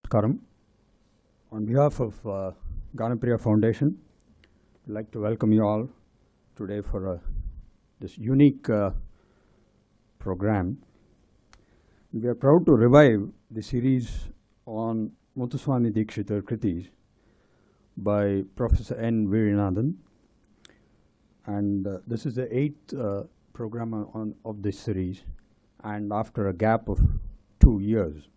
Namaskaram. On behalf of uh, Ganapriya Foundation, I'd like to welcome you all today for uh, this unique uh, program. We are proud to revive the series on Muthuswami Dikshitar Kritis by Professor N. Virinathan. And uh, this is the eighth uh, program on, on, of this series, and after a gap of two years.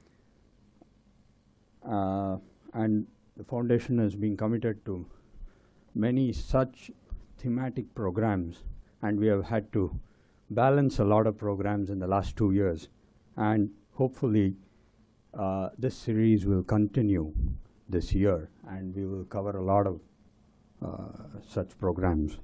Uh, and the foundation has been committed to many such thematic programs, and we have had to balance a lot of programs in the last two years. And hopefully, uh, this series will continue this year, and we will cover a lot of uh, such programs.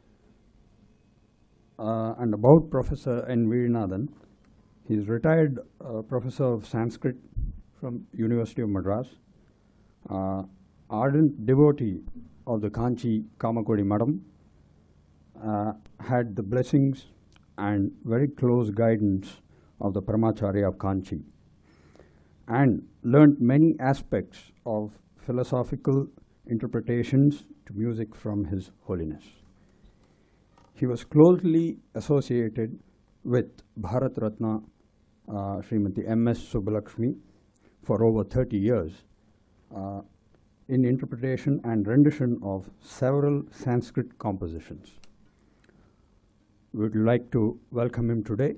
Uh, and about Professor N. Virinathan, he is retired uh, professor of Sanskrit from University of Madras, uh, ardent devotee of the Kanchi Kamakodi Madam, uh, had the blessings and very close guidance of the Paramacharya of Kanchi, and learnt many aspects of philosophical interpretations to music from His Holiness. He was closely associated with Bharat Ratna uh, Srimati M.S. Subbalakshmi for over 30 years uh, in interpretation and rendition of several Sanskrit compositions. We would like to welcome him today.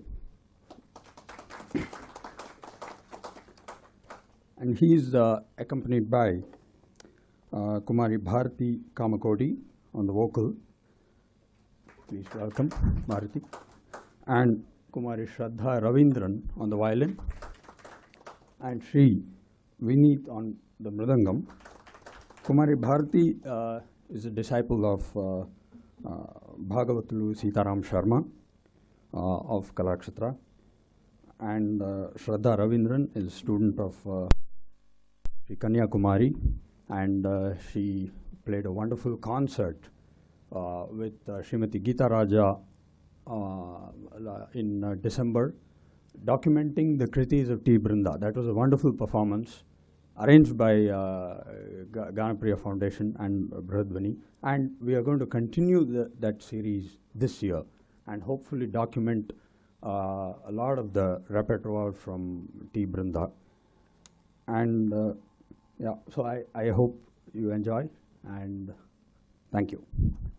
and he is uh, accompanied by uh, Kumari Bharati Kamakodi on the vocal. Please welcome Bharati. And Kumari Shraddha Ravindran on the violin. And Sri Vineet on the mridangam. Kumari Bharati uh, is a disciple of uh, uh, Bhagavatulu Sitaram Sharma uh, of Kalakshatra. And uh, Shraddha Ravindran is a student of uh, Sri Kanya Kumari. And uh, she played a wonderful concert uh, with uh, Srimati Gita Raja uh, la- in uh, December, documenting the Kritis of T. Brinda. That was a wonderful performance arranged by uh, Ga- Ganapriya Foundation and uh, Brahadvani. And we are going to continue the, that series this year and hopefully document uh, a lot of the repertoire from T. Brinda. And uh, yeah, so I, I hope you enjoy and thank you.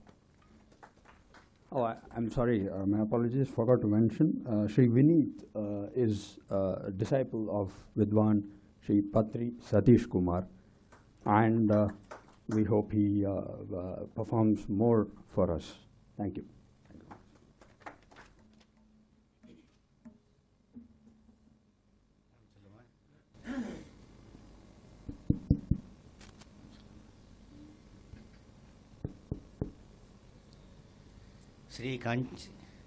Oh, I, I'm sorry, uh, my apologies, forgot to mention. Uh, Sri Vineet uh, is uh, a disciple of Vidwan Sri Patri Satish Kumar, and uh, we hope he uh, uh, performs more for us. Thank you. శ్రీకాంచి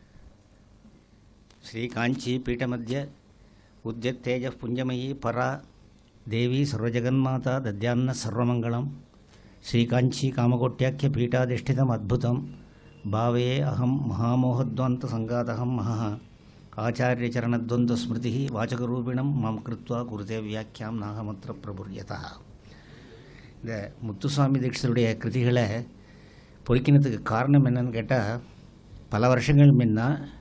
శ్రీకాంచీ పీఠమధ్య ఉద్యత్తేజ పుంజమయీ పరా దేవీ సర్వజగన్మాత దద్యాన్న సర్వమంగళం శ్రీకాంచీ కామకోట్యాఖ్య పీఠాధిష్ఠితం అద్భుతం భావే అహం మహామోహద్వాంత సంగాతహం మహః ஆச்சாரியச்சரணத்வந்த ஸ்மிருதி வாச்சகரூபிணம் மாம் கிருத்வா குருதே வியாக்கியாம் நாகமத்திர பிரபுரியதா இந்த முத்துசுவாமி தீட்சருடைய கிருதிகளை பொறிக்கினதுக்கு காரணம் என்னன்னு கேட்டால் பல வருஷங்கள் முன்ன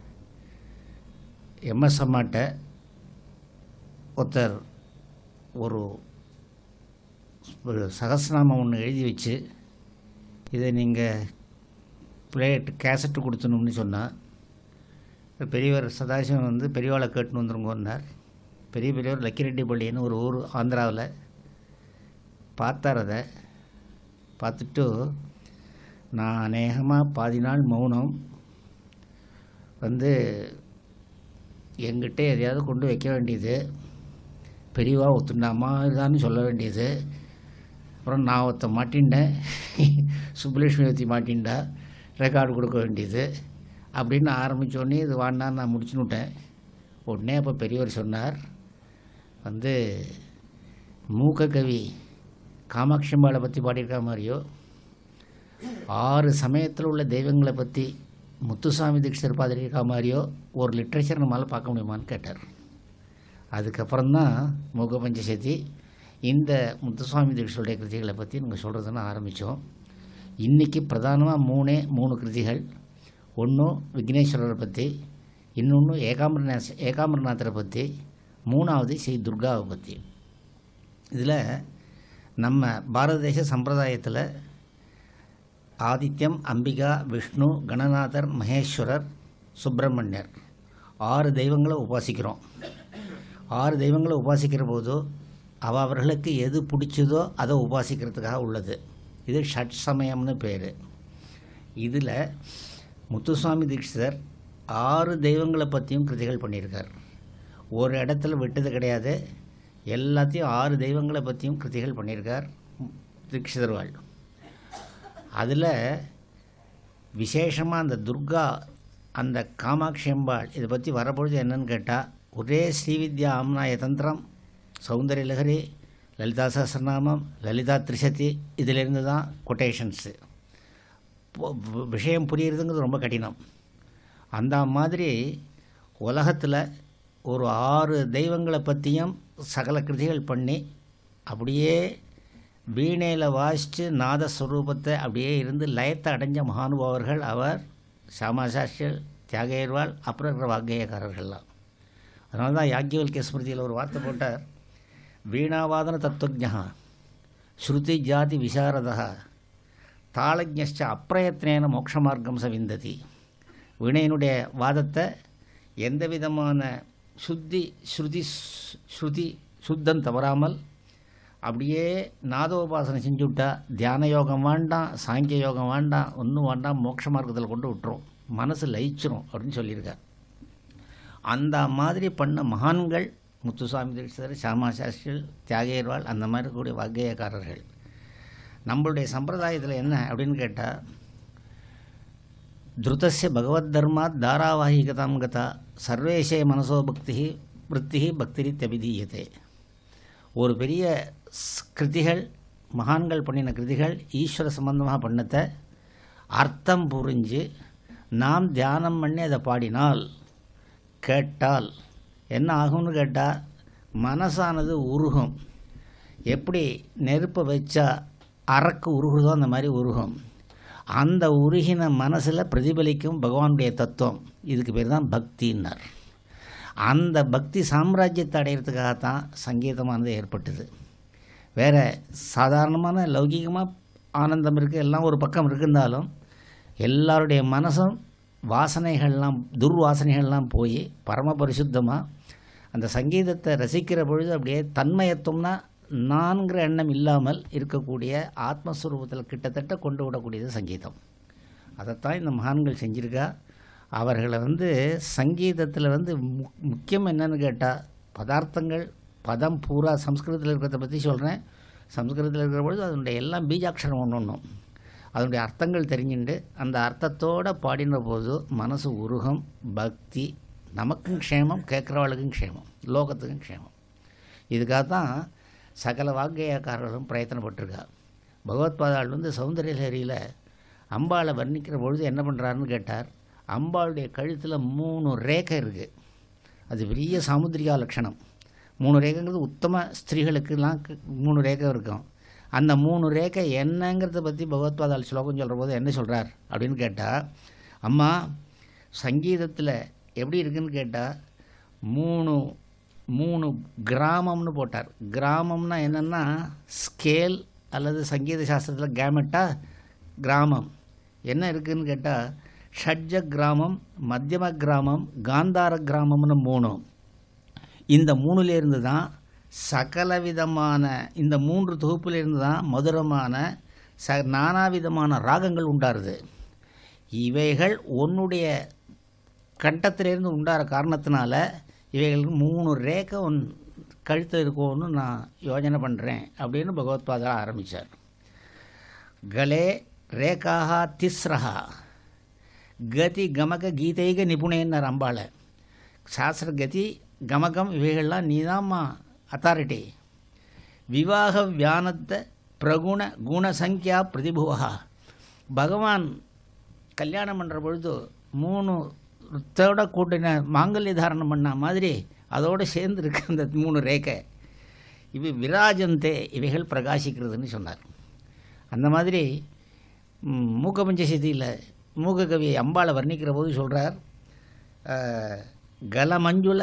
எம்எஸ் அம்மாட்ட ஒருத்தர் ஒரு ஒரு சகசிரநாமம் ஒன்று எழுதி வச்சு இதை நீங்கள் பிளேட் கேசட்டு கொடுத்தணும்னு சொன்னால் பெரியவர் சதாசிவம் வந்து பெரியவாளை கேட்டுன்னு வந்துருங்கன்னார் பெரிய பெரியவர் லக்கிரெட்டிப்பள்ளின்னு ஒரு ஊர் ஆந்திராவில் பார்த்தார் அதை பார்த்துட்டு நான் அநேகமாக பாதி நாள் மௌனம் வந்து எங்கிட்ட எதையாவது கொண்டு வைக்க வேண்டியது பெரியவா ஒத்துண்டாமா இதுதான்னு சொல்ல வேண்டியது அப்புறம் நான் ஒருத்த மாட்டின்டேன் சுப்புலட்சுமி ஒருத்தி மாட்டின்டா ரெக்கார்டு கொடுக்க வேண்டியது அப்படின்னு ஆரம்பித்தோடனே இது வாண்டான்னு நான் முடிச்சுன்னுட்டேன் உடனே அப்போ பெரியவர் சொன்னார் வந்து மூக்க கவி காமாட்சி அம்பாளை பற்றி பாடியிருக்க மாதிரியோ ஆறு சமயத்தில் உள்ள தெய்வங்களை பற்றி முத்துசாமி தீட்சிதர் பாதிரிக்கா மாதிரியோ ஒரு லிட்ரேச்சர் நம்மளால் பார்க்க முடியுமான்னு கேட்டார் அதுக்கப்புறம் தான் மூக பஞ்சசதி இந்த முத்துசுவாமி தீட்சருடைய கிருதிகளை பற்றி நீங்கள் சொல்கிறதுன்னு ஆரம்பித்தோம் இன்றைக்கி பிரதானமாக மூணே மூணு கிருதிகள் ஒன்று விக்னேஸ்வரரை பற்றி இன்னொன்று ஏகாம்பரநாத் ஏகாம்பரநாதரை பற்றி மூணாவது ஸ்ரீ துர்காவை பற்றி இதில் நம்ம பாரத தேச சம்பிரதாயத்தில் ஆதித்யம் அம்பிகா விஷ்ணு கணநாதர் மகேஸ்வரர் சுப்பிரமணியர் ஆறு தெய்வங்களை உபாசிக்கிறோம் ஆறு தெய்வங்களை உபாசிக்கிற போது அவ அவர்களுக்கு எது பிடிச்சதோ அதை உபாசிக்கிறதுக்காக உள்ளது இது ஷட் சமயம்னு பேர் இதில் முத்துசுவாமி தீட்சிதர் ஆறு தெய்வங்களை பற்றியும் கிருதிகள் பண்ணியிருக்கார் ஒரு இடத்துல விட்டது கிடையாது எல்லாத்தையும் ஆறு தெய்வங்களை பற்றியும் கிருதிகள் பண்ணியிருக்கார் தீட்சிதர்வாள் அதில் விசேஷமாக அந்த துர்கா அந்த காமாட்சி அம்பாள் இதை பற்றி வரப்பொழுது என்னன்னு கேட்டால் ஒரே ஸ்ரீவித்யா ஆம்னாய தந்திரம் சௌந்தரிய லகரி லலிதா சஹஸ்ரநாமம் லலிதா திரிசதி இதிலிருந்து தான் கொட்டேஷன்ஸு விஷயம் புரியுறதுங்கிறது ரொம்ப கடினம் அந்த மாதிரி உலகத்தில் ஒரு ஆறு தெய்வங்களை பற்றியும் சகல கிருதிகள் பண்ணி அப்படியே வீணையில் வாசித்து நாதஸ்வரூபத்தை அப்படியே இருந்து லயத்தை அடைஞ்ச மகானுபாவர்கள் அவர் சாமாசாஸ்திரல் தியாகையர்வாள் அப்புறம் இருக்கிற வாக்கியக்காரர்கள்லாம் அதனால தான் யாக்கியவல்கிய ஸ்மிருதியில் ஒரு வார்த்தை போட்டார் வீணாவாதன தத்துவஜா ஸ்ருதி ஜாதி விசாரதா தாளஜ்ஞச்ச அப்பிரயத்னேன மோட்ச மார்க்கம் சவிந்ததி வீணையினுடைய வாதத்தை எந்த விதமான சுத்தி ஸ்ருதி ஸ்ருதி சுத்தம் தவறாமல் அப்படியே நாதோபாசனை செஞ்சு விட்டா தியான யோகம் வேண்டாம் சாங்கிய யோகம் வேண்டாம் ஒன்றும் வேண்டாம் மோட்ச மார்க்கத்தில் கொண்டு விட்டுரும் மனசு லயிச்சிரும் அப்படின்னு சொல்லியிருக்கார் அந்த மாதிரி பண்ண மகான்கள் முத்துசாமி தீட்சிதர் சாமா சாஸ்திரிகள் தியாகேர்வாள் அந்த மாதிரி கூடிய வாக்கியக்காரர்கள் நம்மளுடைய சம்பிரதாயத்தில் என்ன அப்படின்னு கேட்டால் திருத்தஸ்ய பகவத் தர்மாத் தாராவாகிகதாம் கதா சர்வேஷே மனசோ பக்தி விற்பி பக்திரித்தபிதீயதே ஒரு பெரிய ஸ்- கிருதிகள் மகான்கள் பண்ணின கிருதிகள் ஈஸ்வர சம்பந்தமாக பண்ணத்தை அர்த்தம் புரிஞ்சு நாம் தியானம் பண்ணி அதை பாடினால் கேட்டால் என்ன ஆகும்னு கேட்டால் மனசானது உருகும் எப்படி நெருப்பை வச்சா அரக்கு உருகுதோ அந்த மாதிரி உருகும் அந்த உருகின மனசில் பிரதிபலிக்கும் பகவானுடைய தத்துவம் இதுக்கு பேர் தான் பக்தின்னார் அந்த பக்தி சாம்ராஜ்யத்தை அடையிறதுக்காகத்தான் சங்கீதமானது ஏற்பட்டது வேறு சாதாரணமான லௌகிகமாக ஆனந்தம் இருக்குது எல்லாம் ஒரு பக்கம் இருக்குந்தாலும் எல்லாருடைய மனசும் வாசனைகள்லாம் துர்வாசனைகள்லாம் போய் பரம பரிசுத்தமாக அந்த சங்கீதத்தை ரசிக்கிற பொழுது அப்படியே தன்மயத்துவம்னா நான்கிற எண்ணம் இல்லாமல் இருக்கக்கூடிய ஆத்மஸ்வரூபத்தில் கிட்டத்தட்ட கொண்டு விடக்கூடியது சங்கீதம் அதைத்தான் இந்த மகான்கள் செஞ்சிருக்கா அவர்களை வந்து சங்கீதத்தில் வந்து மு முக்கியம் என்னன்னு கேட்டால் பதார்த்தங்கள் பதம் பூரா சம்ஸ்கிருதத்தில் இருக்கிறத பற்றி சொல்கிறேன் சம்ஸ்கிருதத்தில் இருக்கிற பொழுது அதனுடைய எல்லாம் பீஜாட்சரம் ஒன்று ஒன்றும் அதனுடைய அர்த்தங்கள் தெரிஞ்சுண்டு அந்த அர்த்தத்தோடு பாடின போது மனசு உருகம் பக்தி நமக்கும் க்ஷேமம் கேட்குறவளுக்கும் க்ஷேமம் லோகத்துக்கும் க்ஷேமம் இதுக்காக தான் சகல வாக்கியக்காரர்களும் பிரயத்தனப்பட்டிருக்கா பகவத்பாதாள் வந்து சௌந்தரியலஹரியில் அம்பாளை வர்ணிக்கிற பொழுது என்ன பண்ணுறாருன்னு கேட்டார் அம்பாளுடைய கழுத்தில் மூணு ரேகை இருக்குது அது பெரிய சாமுத்திரிகா லட்சணம் மூணு ரேகைங்கிறது உத்தம ஸ்திரீகளுக்கெல்லாம் க- மூணு ரேகை இருக்கும் அந்த மூணு ரேகை என்னங்கிறத பற்றி பகவத்பாதாள் ஸ்லோகம் சொல்கிற போது என்ன சொல்கிறார் அப்படின்னு கேட்டால் அம்மா சங்கீதத்தில் எப்படி இருக்குன்னு கேட்டால் மூணு மூணு கிராமம்னு போட்டார் கிராமம்னா என்னென்னா ஸ்கேல் அல்லது சங்கீத சாஸ்திரத்தில் கேமெட்டா கிராமம் என்ன இருக்குன்னு கேட்டால் ஷட்ஜ கிராமம் மத்தியம கிராமம் காந்தார கிராமம்னு மூணு இந்த மூணுலேருந்து தான் சகல விதமான இந்த மூன்று தொகுப்பிலிருந்து தான் மதுரமான ச நானாவிதமான ராகங்கள் உண்டாருது இவைகள் உன்னுடைய கண்டத்திலிருந்து உண்டார காரணத்தினால இவைகளுக்கு மூணு ரேகை உன் கழுத்தில் இருக்கும்னு நான் யோஜனை பண்ணுறேன் அப்படின்னு பகவத்பாதா ஆரம்பித்தார் கலே ரேகாக திஸ்ரஹா கதி கமக கீதைக நிபுணேன்னார் அம்பாளை சாஸ்திர கதி கமகம் இவைகள்லாம் நீதாம்மா அத்தாரிட்டி விவாக வியானத்தை பிரகுண குணசங்கியா பிரதிபுவா பகவான் கல்யாணம் பண்ணுற பொழுது மூணு தோட கூட்டின மாங்கல்ய தாரணம் பண்ண மாதிரி அதோடு சேர்ந்து இருக்கு அந்த மூணு ரேகை இவை விராஜந்தே இவைகள் பிரகாசிக்கிறதுன்னு சொன்னார் அந்த மாதிரி ம், மூக்க பஞ்சசதியில் மூக்க கவி அம்பாளை வர்ணிக்கிற போது சொல்கிறார் கலமஞ்சுள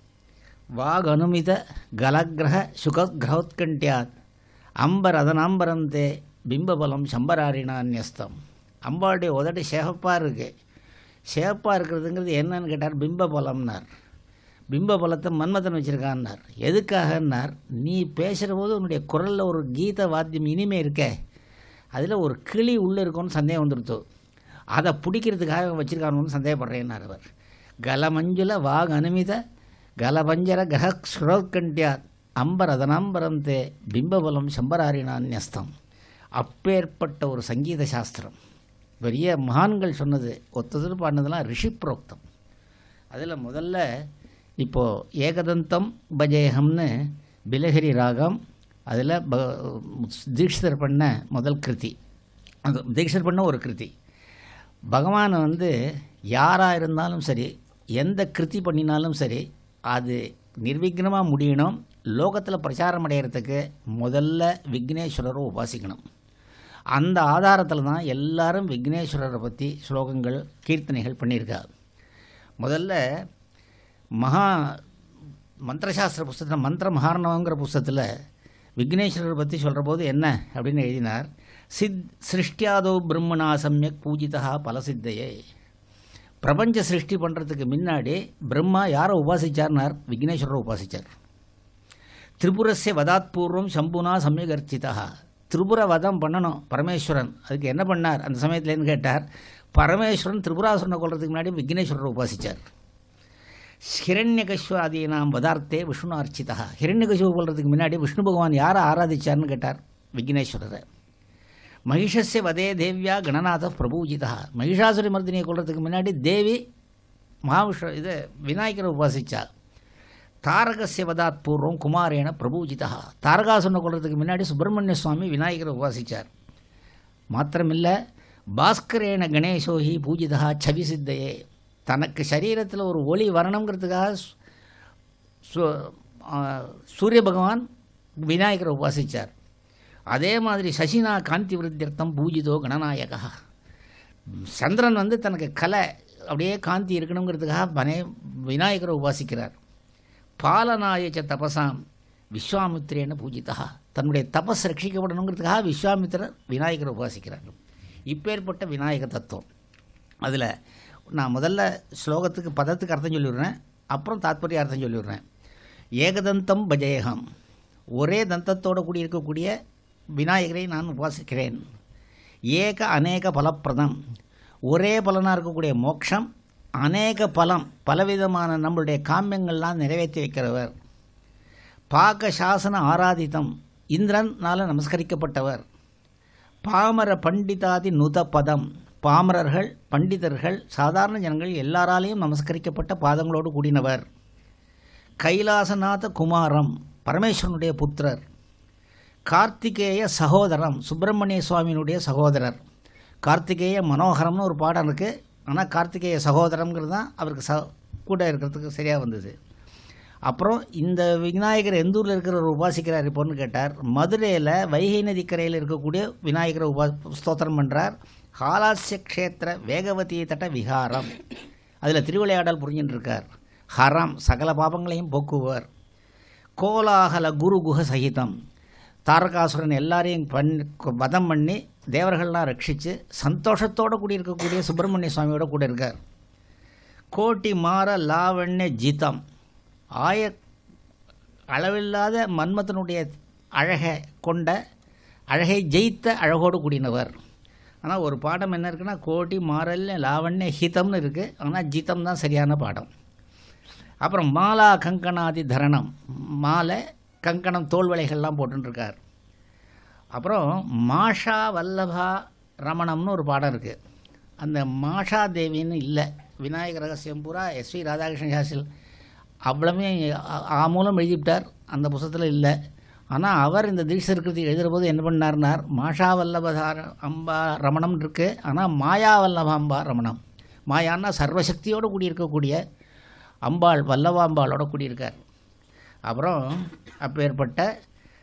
வாகனுமித கலகிரக சுககிரகோத்கண்டியாத் அம்பரதனாம்பரந்தே பிம்பபலம் சம்பராரிணான்யஸ்தம் அம்பாளுடைய உதடு சேகப்பாக இருக்கு சேகப்பாக இருக்கிறதுங்கிறது என்னன்னு கேட்டார் பிம்பபலம்னார் பிம்பபலத்தை மன்மதன் வச்சுருக்கான்னார் எதுக்காகன்னார் நீ பேசுகிற போது உன்னுடைய குரலில் ஒரு கீத வாத்தியம் இனிமே இருக்கே அதில் ஒரு கிளி உள்ளே இருக்கும்னு சந்தேகம் வந்துடுத்து அதை பிடிக்கிறதுக்காக வச்சுருக்கானு சந்தேகப்படுறேன்னார் அவர் கலமஞ்சுல வாக் அனுமித கலபஞ்சர கிரக சுரோத்கண்டியாத் அம்பரதனாம்பரந்தே பிம்பபலம் சம்பராரிணான்யஸ்தம் அப்பேற்பட்ட ஒரு சங்கீத சாஸ்திரம் பெரிய மகான்கள் சொன்னது ஒத்ததில் பாடினதெல்லாம் ரிஷி புரோக்தம் அதில் முதல்ல இப்போது ஏகதந்தம் பஜேகம்னு பிலஹரி ராகம் அதில் ப தீட்சிதர் பண்ண முதல் கிருதி அது தீட்சிதர் பண்ண ஒரு கிருதி பகவானை வந்து யாராக இருந்தாலும் சரி எந்த கிருதி பண்ணினாலும் சரி அது நிர்விக்னமாக முடியணும் லோகத்தில் பிரச்சாரம் அடையிறதுக்கு முதல்ல விக்னேஸ்வரரை உபாசிக்கணும் அந்த ஆதாரத்தில் தான் எல்லாரும் விக்னேஸ்வரரை பற்றி ஸ்லோகங்கள் கீர்த்தனைகள் பண்ணியிருக்கா முதல்ல மகா மந்திரசாஸ்திர புஸ்தகத்தில் மந்திர மகாரணவங்கிற புஸ்தகத்தில் விக்னேஸ்வரர் பற்றி சொல்கிற போது என்ன அப்படின்னு எழுதினார் சித் சிருஷ்டியாதோ பிரம்மணா சமயக் பூஜிதா பலசித்தையே பிரபஞ்ச சிருஷ்டி பண்ணுறதுக்கு முன்னாடி பிரம்மா யாரை உபாசிச்சார்னார் விக்னேஸ்வரரை உபாசிச்சார் திரிபுரஸ்ய வதாத் பூர்வம் சம்புனா சமயகர்ச்சிதா திரிபுர வதம் பண்ணணும் பரமேஸ்வரன் அதுக்கு என்ன பண்ணார் அந்த சமயத்துலேருந்து கேட்டார் பரமேஸ்வரன் திரிபுராசுரனை கொள்றதுக்கு முன்னாடி விக்னேஸ்வரரை உபாசிச்சார் ஹிரண்யகஸ்வாதீனாம் பதார்த்தே விஷ்ணு அர்ச்சிதா ஹிரண்யகசுவை கொள்றதுக்கு முன்னாடி விஷ்ணு பகவான் யாரை ஆராதிச்சார்னு கேட்டார் விக்னேஸ்வரரை மகிஷஸ்ய வதே தேவ்யா கணநாத பிரபூஜிதா மகிஷாசுரி மர்தினியை கொள்றதுக்கு முன்னாடி தேவி மகாவிஷ்ணு இது விநாயகரை உபாசிச்சா தாரகசிய வதாத் பூர்வம் குமாரேன பிரபூஜிதா தாரகாசுரனை கொள்றதுக்கு முன்னாடி சுப்பிரமணிய சுவாமி விநாயகரை உபாசிச்சார் மாத்திரமில்லை பாஸ்கரேன கணேசோஹி பூஜிதா சவி சித்தையே தனக்கு சரீரத்தில் ஒரு ஒளி வரணுங்கிறதுக்காக சு- சு- ஆ, சூரிய பகவான் விநாயகரை உபாசிச்சார் அதே மாதிரி சசினா காந்தி விருத்தியர்த்தம் பூஜிதோ கணநாயகா சந்திரன் வந்து தனக்கு கலை அப்படியே காந்தி இருக்கணுங்கிறதுக்காக பனே விநாயகரை உபாசிக்கிறார் பாலநாயச்ச தபசாம் விஸ்வாமித்திரேன பூஜிதா தன்னுடைய தபஸ் ரட்சிக்கப்படணுங்கிறதுக்காக விஸ்வாமித்திரர் விநாயகரை உபாசிக்கிறார் இப்பேற்பட்ட விநாயக தத்துவம் அதில் நான் முதல்ல ஸ்லோகத்துக்கு பதத்துக்கு அர்த்தம் சொல்லிவிடுறேன் அப்புறம் தாத்பரிய அர்த்தம் சொல்லிவிடுறேன் ஏகதந்தம் பஜேகம் ஒரே தந்தத்தோடு கூடி இருக்கக்கூடிய விநாயகரை நான் உபாசிக்கிறேன் ஏக அநேக பலப்பிரதம் ஒரே பலனாக இருக்கக்கூடிய மோட்சம் அநேக பலம் பலவிதமான நம்மளுடைய காமியங்கள்லாம் நிறைவேற்றி வைக்கிறவர் பாக சாசன ஆராதித்தம் இந்திரனால் நமஸ்கரிக்கப்பட்டவர் பாமர பண்டிதாதி நுத பதம் பாமரர்கள் பண்டிதர்கள் சாதாரண ஜனங்கள் எல்லாராலையும் நமஸ்கரிக்கப்பட்ட பாதங்களோடு கூடினவர் கைலாசநாத குமாரம் பரமேஸ்வரனுடைய புத்திரர் கார்த்திகேய சகோதரம் சுப்பிரமணிய சுவாமியினுடைய சகோதரர் கார்த்திகேய மனோகரம்னு ஒரு பாடம் இருக்குது ஆனால் கார்த்திகேய சகோதரம்ங்கிறது தான் அவருக்கு ச கூட இருக்கிறதுக்கு சரியாக வந்தது அப்புறம் இந்த விநாயகர் எந்த ஊரில் இருக்கிறவர் உபாசிக்கிறார் இப்போன்னு கேட்டார் மதுரையில் வைகை நதிக்கரையில் இருக்கக்கூடிய விநாயகரை உபா ஸ்தோத்திரம் பண்ணுறார் ஹாலாஸ்ய க்ஷேத்திர வேகவதி தட்ட விகாரம் அதில் திருவிளையாடல் புரிஞ்சுட்டு இருக்கார் ஹரம் சகல பாபங்களையும் போக்குவர் கோலாகல குரு குஹ சகிதம் தாரகாசுரன் எல்லாரையும் பண் வதம் பண்ணி தேவர்கள்லாம் ரட்சித்து சந்தோஷத்தோடு கூடி இருக்கக்கூடிய சுப்பிரமணிய சுவாமியோட கூட இருக்கார் கோட்டி மாற லாவண்ய ஜிதம் ஆய அளவில்லாத மன்மதனுடைய அழகை கொண்ட அழகை ஜெயித்த அழகோடு கூடினவர் ஆனால் ஒரு பாடம் என்ன இருக்குன்னா கோட்டி மாறல் லாவண்ய ஹிதம்னு இருக்குது ஆனால் ஜிதம் தான் சரியான பாடம் அப்புறம் மாலா கங்கணாதி தரணம் மாலை கங்கணம் தோல்வளைகள்லாம் போட்டுருக்கார் அப்புறம் மாஷா வல்லபா ரமணம்னு ஒரு பாடம் இருக்குது அந்த மாஷா தேவின்னு இல்லை விநாயகர் ரகசியம் பூரா எஸ் வி ராதாகிருஷ்ணன் சாஸ்திரி அவ்வளவுமே ஆ- ஆ மூலம் எழுதிவிட்டார் அந்த புத்தகத்தில் இல்லை ஆனால் அவர் இந்த தீட்சருக்கத்தை எழுதுகிற போது என்ன பண்ணார்னார் மாஷா வல்லபதார அம்பா ரமணம் இருக்குது ஆனால் மாயா வல்லபாம்பா ரமணம் மாயான்னா சர்வசக்தியோடு கூடி இருக்கக்கூடிய அம்பாள் வல்லவாம்பாளோட கூடியிருக்கார் அப்புறம் அப்பேற்பட்ட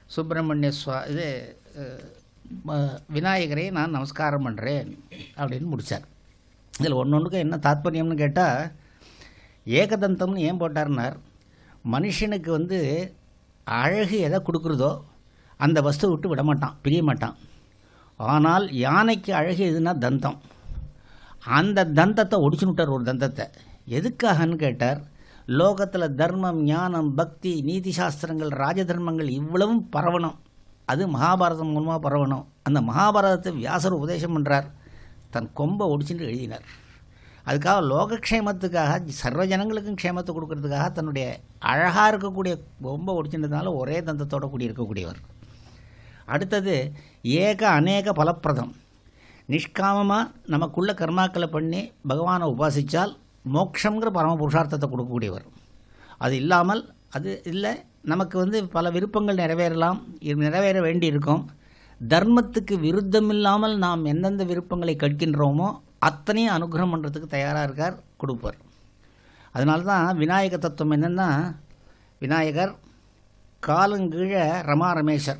சுப்பிரமணிய சுவா இது அஹ், ம- விநாயகரை நான் நமஸ்காரம் பண்ணுறேன் அப்படின்னு முடித்தார் இதில் ஒன்று ஒன்றுக்கும் என்ன தாத்பரியம்னு கேட்டால் ஏகதந்தம்னு ஏன் போட்டார்னார் மனுஷனுக்கு வந்து அழகு எதை கொடுக்குறதோ அந்த வஸ்துவை விட்டு விட மாட்டான் பிரிய மாட்டான் ஆனால் யானைக்கு அழகு எதுனா தந்தம் அந்த தந்தத்தை ஒடிச்சு விட்டார் ஒரு தந்தத்தை எதுக்காகன்னு கேட்டார் லோகத்தில் தர்மம் ஞானம் பக்தி நீதி சாஸ்திரங்கள் ராஜதர்மங்கள் இவ்வளவும் பரவணும் அது மகாபாரதம் மூலமாக பரவணும் அந்த மகாபாரதத்தை வியாசர் உபதேசம் பண்ணுறார் தன் கொம்பை ஒடிச்சுட்டு எழுதினார் அதுக்காக லோகக்ஷேமத்துக்காக சர்வ ஜனங்களுக்கும் க்ஷேமத்தை கொடுக்கறதுக்காக தன்னுடைய அழகாக இருக்கக்கூடிய கொம்பை ஒடிச்சுன்றதுனால ஒரே தந்தத்தோட கூடி இருக்கக்கூடியவர் அடுத்தது ஏக அநேக பலப்பிரதம் நிஷ்காமமாக நமக்குள்ள கர்மாக்களை பண்ணி பகவானை உபாசித்தால் மோட்சங்கிற பரம புருஷார்த்தத்தை கொடுக்கக்கூடியவர் அது இல்லாமல் அது இல்லை நமக்கு வந்து பல விருப்பங்கள் நிறைவேறலாம் இது நிறைவேற வேண்டியிருக்கும் தர்மத்துக்கு விருத்தம் இல்லாமல் நாம் எந்தெந்த விருப்பங்களை கற்கின்றோமோ அத்தனையும் அனுகிரகம் பண்ணுறதுக்கு தயாராக இருக்கார் கொடுப்பார் அதனால தான் விநாயக தத்துவம் என்னென்னா விநாயகர் காலங்கீழே ரமா ரமேஷர்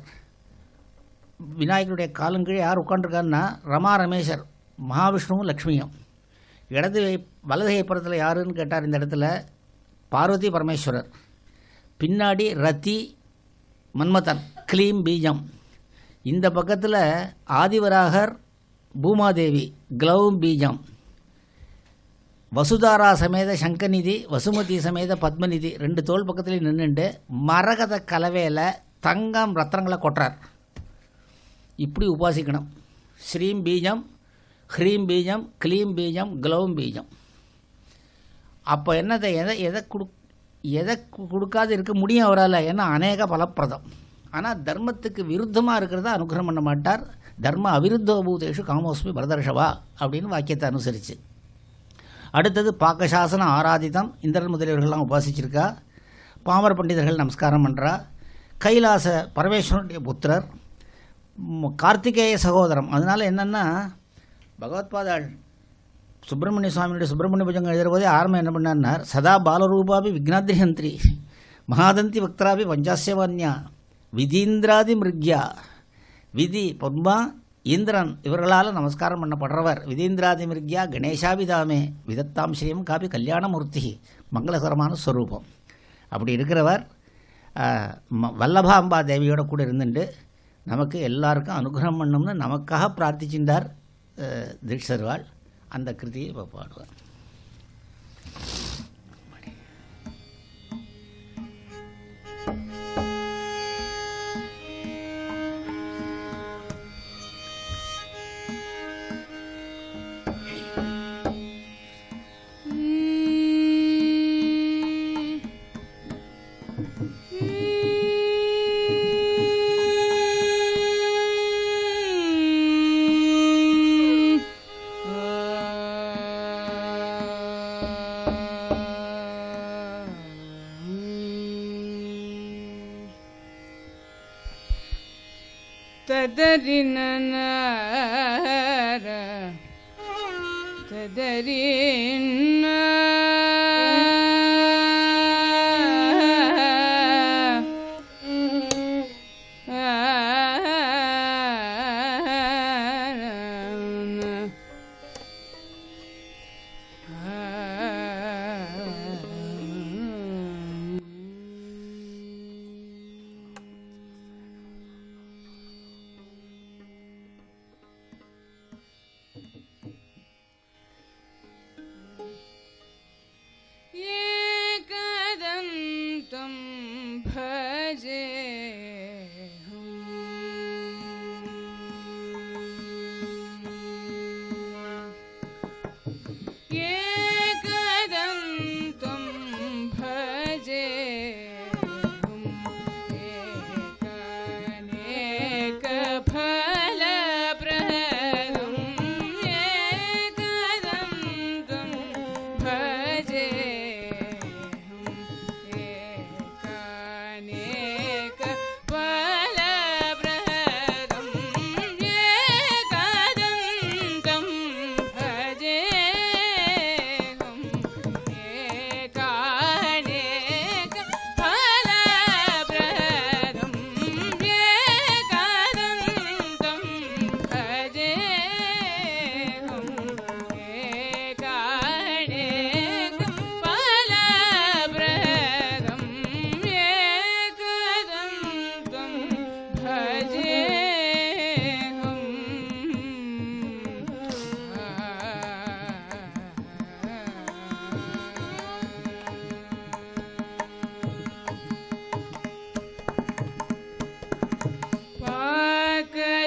விநாயகருடைய காலங்கீழே யார் உட்காந்துருக்காருன்னா ரமா ரமேஷர் மகாவிஷ்ணுவும் லக்ஷ்மியும் இடது வலது கைப்புறத்தில் யாருன்னு கேட்டார் இந்த இடத்துல பார்வதி பரமேஸ்வரர் பின்னாடி ரதி மன்மதன் க்ளீம் பீஜம் இந்த பக்கத்தில் ஆதிவராகர் பூமாதேவி க்ளௌம் பீஜம் வசுதாரா சமேத சங்கநிதி வசுமதி சமேத பத்மநிதி ரெண்டு தோல் பக்கத்துலேயும் நின்றுண்டு மரகத கலவையில் தங்கம் ரத்னங்களை கொட்டுறார் இப்படி உபாசிக்கணும் ஸ்ரீம் பீஜம் ஹ்ரீம் பீஜம் க்ளீம் பீஜம் க்ளௌம் பீஜம் அப்போ என்னதை எதை எதை கொடு எதை கு- கொடுக்காது இருக்க முடியும் அவரால் ஏன்னா அநேக பலப்பிரதம் ஆனால் தர்மத்துக்கு விருத்தமாக இருக்கிறத அனுகிரகம் பண்ண மாட்டார் தர்ம அவிருத்தோ பூதேஷு காமோஸ்மி பரதர்ஷவா அப்படின்னு வாக்கியத்தை அனுசரித்து அடுத்தது பாக்கசாசன ஆராதிதம் இந்திரன் முதலியவர்கள்லாம் உபாசிச்சிருக்கா பாமர பண்டிதர்கள் நமஸ்காரம் பண்ணுறா கைலாச பரமேஸ்வரனுடைய புத்திரர் ம், கார்த்திகேய சகோதரம் அதனால் என்னென்னா பகவத்பாதாள் சுப்பிரமணிய சுவாமியுடைய சுப்பிரமணிய புஜங்கம் எழுதுகிற போதே ஆரம்பம் என்ன பண்ணார்னார் சதா பாலரூபாபி விக்னாத்ரியந்திரி மகாதந்தி பக்தராபி பஞ்சாசியவான்யா விதீந்திராதி மிருக்யா விதி பொன்மா இந்திரன் இவர்களால் நமஸ்காரம் பண்ணப்படுறவர் விதீந்திராதி மிருக்யா கணேசாபிதாமே விதத்தாம் ஸ்ரீயம் காபி கல்யாணமூர்த்தி மங்களகரமான ஸ்வரூபம் அப்படி இருக்கிறவர் ஆஹ், ம- வல்லபாம்பா தேவியோட கூட இருந்துட்டு நமக்கு எல்லாருக்கும் அனுகிரகம் பண்ணணும்னு நமக்காக பிரார்த்திச்சின்றார் அஹ், தீட்சர்வாள் அந்த கிருதியை இப்போ பாடுவார் ತದರಿನ ತದರಿನ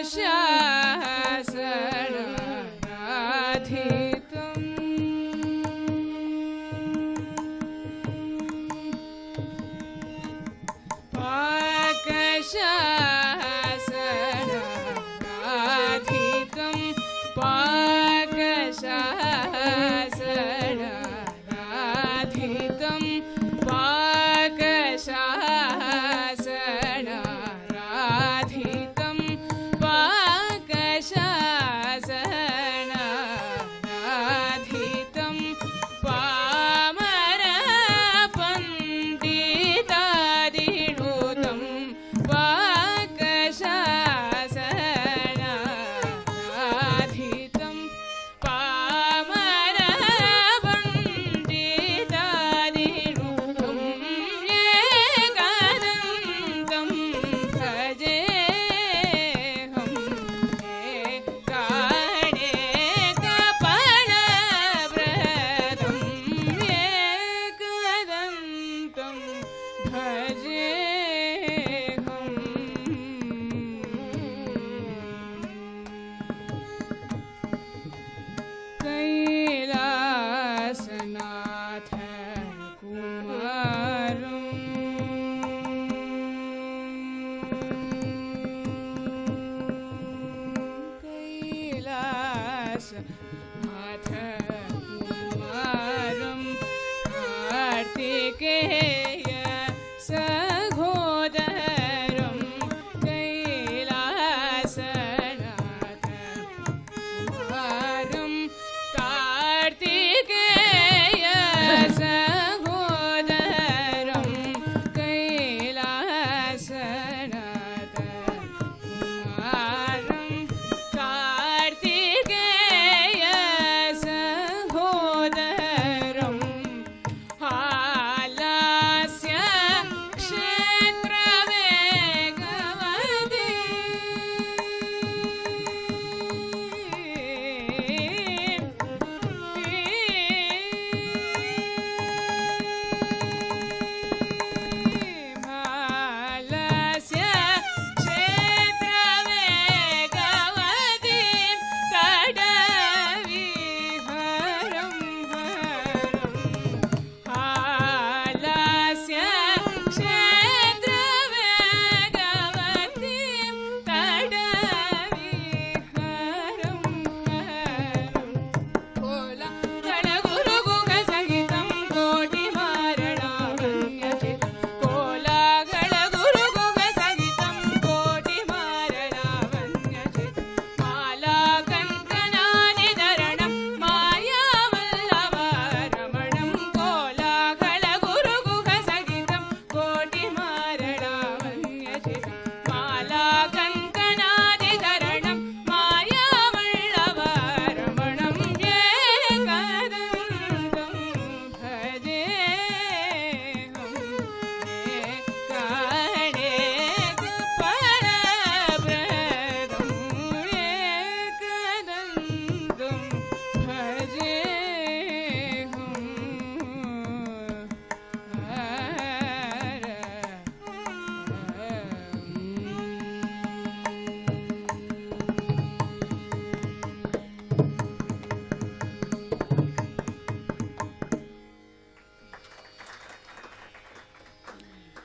ஆஷா